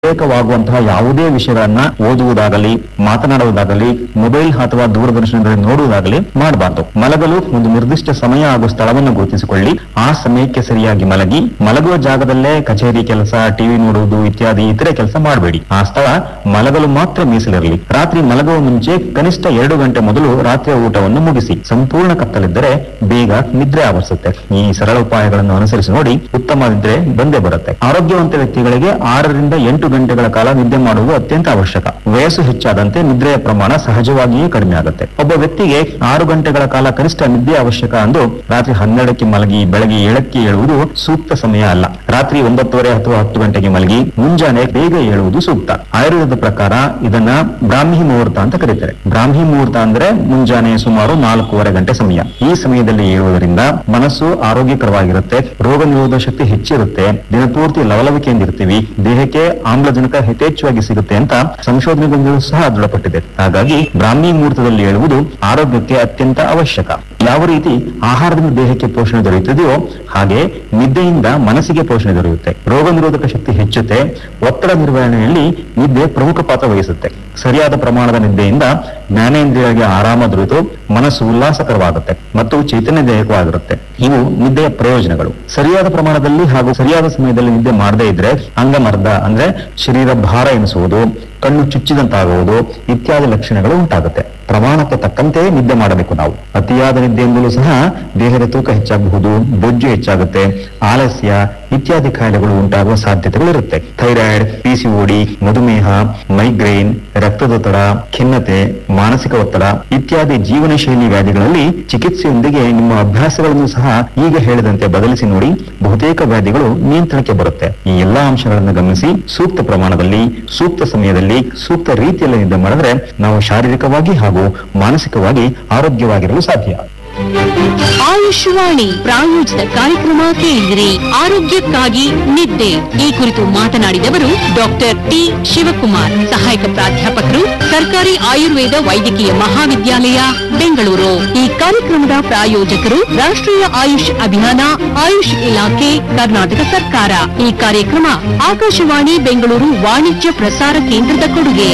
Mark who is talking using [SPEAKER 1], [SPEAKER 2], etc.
[SPEAKER 1] ಉಲ್ಲೇಖವಾಗುವಂತಹ ಯಾವುದೇ ವಿಷಯಗಳನ್ನ ಓದುವುದಾಗಲಿ ಮಾತನಾಡುವುದಾಗಲಿ ಮೊಬೈಲ್ ಅಥವಾ ದೂರದರ್ಶನದಲ್ಲಿ ನೋಡುವುದಾಗಲಿ ಮಾಡಬಾರದು ಮಲಗಲು ಒಂದು ನಿರ್ದಿಷ್ಟ ಸಮಯ ಹಾಗೂ ಸ್ಥಳವನ್ನು ಗುರುತಿಸಿಕೊಳ್ಳಿ ಆ ಸಮಯಕ್ಕೆ ಸರಿಯಾಗಿ ಮಲಗಿ ಮಲಗುವ ಜಾಗದಲ್ಲೇ ಕಚೇರಿ ಕೆಲಸ ಟಿವಿ ನೋಡುವುದು ಇತ್ಯಾದಿ ಇತರೆ ಕೆಲಸ ಮಾಡಬೇಡಿ ಆ ಸ್ಥಳ ಮಲಗಲು ಮಾತ್ರ ಮೀಸಲಿರಲಿ ರಾತ್ರಿ ಮಲಗುವ ಮುಂಚೆ ಕನಿಷ್ಠ ಎರಡು ಗಂಟೆ ಮೊದಲು ರಾತ್ರಿಯ ಊಟವನ್ನು ಮುಗಿಸಿ ಸಂಪೂರ್ಣ ಕತ್ತಲಿದ್ದರೆ ಬೇಗ ನಿದ್ರೆ ಆವರಿಸುತ್ತೆ ಈ ಸರಳ ಉಪಾಯಗಳನ್ನು ಅನುಸರಿಸಿ ನೋಡಿ ಉತ್ತಮ ನಿದ್ರೆ ಬಂದೇ ಬರುತ್ತೆ ಆರೋಗ್ಯವಂತ ವ್ಯಕ್ತಿಗಳಿಗೆ ಆರರಿಂದ ಎಂಟು ಗಂಟೆಗಳ ಕಾಲ ನಿದ್ದೆ ಮಾಡುವುದು ಅತ್ಯಂತ ಅವಶ್ಯಕ ವಯಸ್ಸು ಹೆಚ್ಚಾದಂತೆ ನಿದ್ರೆಯ ಪ್ರಮಾಣ ಸಹಜವಾಗಿಯೇ ಕಡಿಮೆ ಆಗುತ್ತೆ ಒಬ್ಬ ವ್ಯಕ್ತಿಗೆ ಆರು ಗಂಟೆಗಳ ಕಾಲ ಕನಿಷ್ಠ ನಿದ್ದೆ ಅವಶ್ಯಕ ಅಂದು ರಾತ್ರಿ ಹನ್ನೆರಡಕ್ಕೆ ಮಲಗಿ ಬೆಳಗ್ಗೆ ಏಳಕ್ಕೆ ಏಳುವುದು ಸೂಕ್ತ ಸಮಯ ಅಲ್ಲ ರಾತ್ರಿ ಒಂಬತ್ತುವರೆ ಅಥವಾ ಹತ್ತು ಗಂಟೆಗೆ ಮಲಗಿ ಮುಂಜಾನೆ ಬೇಗ ಏಳುವುದು ಸೂಕ್ತ ಆಯುರ್ವೇದದ ಪ್ರಕಾರ ಇದನ್ನ ಬ್ರಾಹ್ಮಿ ಮುಹೂರ್ತ ಅಂತ ಕರೀತಾರೆ ಬ್ರಾಹ್ಮಿ ಮುಹೂರ್ತ ಅಂದ್ರೆ ಮುಂಜಾನೆ ಸುಮಾರು ನಾಲ್ಕೂವರೆ ಗಂಟೆ ಸಮಯ ಈ ಸಮಯದಲ್ಲಿ ಏಳುವುದರಿಂದ ಮನಸ್ಸು ಆರೋಗ್ಯಕರವಾಗಿರುತ್ತೆ ರೋಗ ನಿರೋಧಕ ಶಕ್ತಿ ಹೆಚ್ಚಿರುತ್ತೆ ದಿನಪೂರ್ತಿ ಲವಲವಿಕೆಯಿಂದ ಇರ್ತೀವಿ ದೇಹಕ್ಕೆ ಆಮ್ಲಜನಕ ಯಥೇಚ್ಛವಾಗಿ ಸಿಗುತ್ತೆ ಅಂತ ಸಂಶೋಧನೆಗೊಂದು ಸಹ ದೃಢಪಟ್ಟಿದೆ ಹಾಗಾಗಿ ಬ್ರಾಹ್ಮಿ ಮುಹೂರ್ತದಲ್ಲಿ ಹೇಳುವುದು ಆರೋಗ್ಯಕ್ಕೆ ಅತ್ಯಂತ ಅವಶ್ಯಕ ಯಾವ ರೀತಿ ಆಹಾರದಿಂದ ದೇಹಕ್ಕೆ ಪೋಷಣೆ ದೊರೆಯುತ್ತದೆಯೋ ಹಾಗೆ ನಿದ್ದೆಯಿಂದ ಮನಸ್ಸಿಗೆ ಪೋಷಣೆ ದೊರೆಯುತ್ತೆ ರೋಗ ನಿರೋಧಕ ಶಕ್ತಿ ಹೆಚ್ಚುತ್ತೆ ಒತ್ತಡ ನಿರ್ವಹಣೆಯಲ್ಲಿ ನಿದ್ದೆ ಪ್ರಮುಖ ಪಾತ್ರ ವಹಿಸುತ್ತೆ ಸರಿಯಾದ ಪ್ರಮಾಣದ ನಿದ್ದೆಯಿಂದ ಜ್ಞಾನೇಂದ್ರಿಯಗಳಿಗೆ ಆರಾಮ ದೊರೆತು ಮನಸ್ಸು ಉಲ್ಲಾಸಕರವಾಗುತ್ತೆ ಮತ್ತು ಚೈತನ್ಯದಾಯಕವಾಗಿರುತ್ತೆ ಇವು ನಿದ್ದೆಯ ಪ್ರಯೋಜನಗಳು ಸರಿಯಾದ ಪ್ರಮಾಣದಲ್ಲಿ ಹಾಗೂ ಸರಿಯಾದ ಸಮಯದಲ್ಲಿ ನಿದ್ದೆ ಮಾಡದೇ ಇದ್ರೆ ಅಂಗಮರ್ಧ ಅಂದ್ರೆ ಶರೀರ ಭಾರ ಎನಿಸುವುದು ಕಣ್ಣು ಚುಚ್ಚಿದಂತಾಗುವುದು ಇತ್ಯಾದಿ ಲಕ್ಷಣಗಳು ಉಂಟಾಗುತ್ತೆ ಪ್ರಮಾಣಕ್ಕೆ ತಕ್ಕಂತೆ ನಿದ್ದೆ ಮಾಡಬೇಕು ನಾವು ಅತಿಯಾದ ನಿದ್ದೆಯಿಂದಲೂ ಸಹ ದೇಹದ ತೂಕ ಹೆಚ್ಚಾಗಬಹುದು ಬೊಜ್ಜು ಹೆಚ್ಚಾಗುತ್ತೆ ಆಲಸ್ಯ ಇತ್ಯಾದಿ ಕಾಯಿಲೆಗಳು ಉಂಟಾಗುವ ಸಾಧ್ಯತೆಗಳಿರುತ್ತೆ ಥೈರಾಯ್ಡ್ ಪಿಸಿಒಡಿ ಮಧುಮೇಹ ಮೈಗ್ರೇನ್ ರಕ್ತದೊತ್ತಡ ಖಿನ್ನತೆ ಮಾನಸಿಕ ಒತ್ತಡ ಇತ್ಯಾದಿ ಜೀವನ ಶೈಲಿ ವ್ಯಾಧಿಗಳಲ್ಲಿ ಚಿಕಿತ್ಸೆಯೊಂದಿಗೆ ನಿಮ್ಮ ಅಭ್ಯಾಸಗಳನ್ನು ಸಹ ಈಗ ಹೇಳಿದಂತೆ ಬದಲಿಸಿ ನೋಡಿ ಬಹುತೇಕ ವ್ಯಾಧಿಗಳು ನಿಯಂತ್ರಣಕ್ಕೆ ಬರುತ್ತೆ ಈ ಎಲ್ಲಾ ಅಂಶಗಳನ್ನು ಗಮನಿಸಿ ಸೂಕ್ತ ಪ್ರಮಾಣದಲ್ಲಿ ಸೂಕ್ತ ಸಮಯದಲ್ಲಿ ಸೂಕ್ತ ರೀತಿಯಲ್ಲಿ ನಿದ್ದೆ ಮಾಡಿದ್ರೆ ನಾವು ಶಾರೀರಿಕವಾಗಿ ಹಾಗೂ ಮಾನಸಿಕವಾಗಿ ಆರೋಗ್ಯವಾಗಿರಲು ಸಾಧ್ಯ
[SPEAKER 2] ಆಯುಷ್ವಾಣಿ ಪ್ರಾಯೋಜಿತ ಕಾರ್ಯಕ್ರಮ ಕೇಳಿದಿರಿ ಆರೋಗ್ಯಕ್ಕಾಗಿ ನಿದ್ದೆ ಈ ಕುರಿತು ಮಾತನಾಡಿದವರು ಡಾಕ್ಟರ್ ಟಿ ಶಿವಕುಮಾರ್ ಸಹಾಯಕ ಪ್ರಾಧ್ಯಾಪಕರು ಸರ್ಕಾರಿ ಆಯುರ್ವೇದ ವೈದ್ಯಕೀಯ ಮಹಾವಿದ್ಯಾಲಯ ಬೆಂಗಳೂರು ಈ ಕಾರ್ಯಕ್ರಮದ ಪ್ರಾಯೋಜಕರು ರಾಷ್ಟ್ರೀಯ ಆಯುಷ್ ಅಭಿಯಾನ ಆಯುಷ್ ಇಲಾಖೆ ಕರ್ನಾಟಕ ಸರ್ಕಾರ ಈ ಕಾರ್ಯಕ್ರಮ ಆಕಾಶವಾಣಿ ಬೆಂಗಳೂರು ವಾಣಿಜ್ಯ ಪ್ರಸಾರ ಕೇಂದ್ರದ ಕೊಡುಗೆ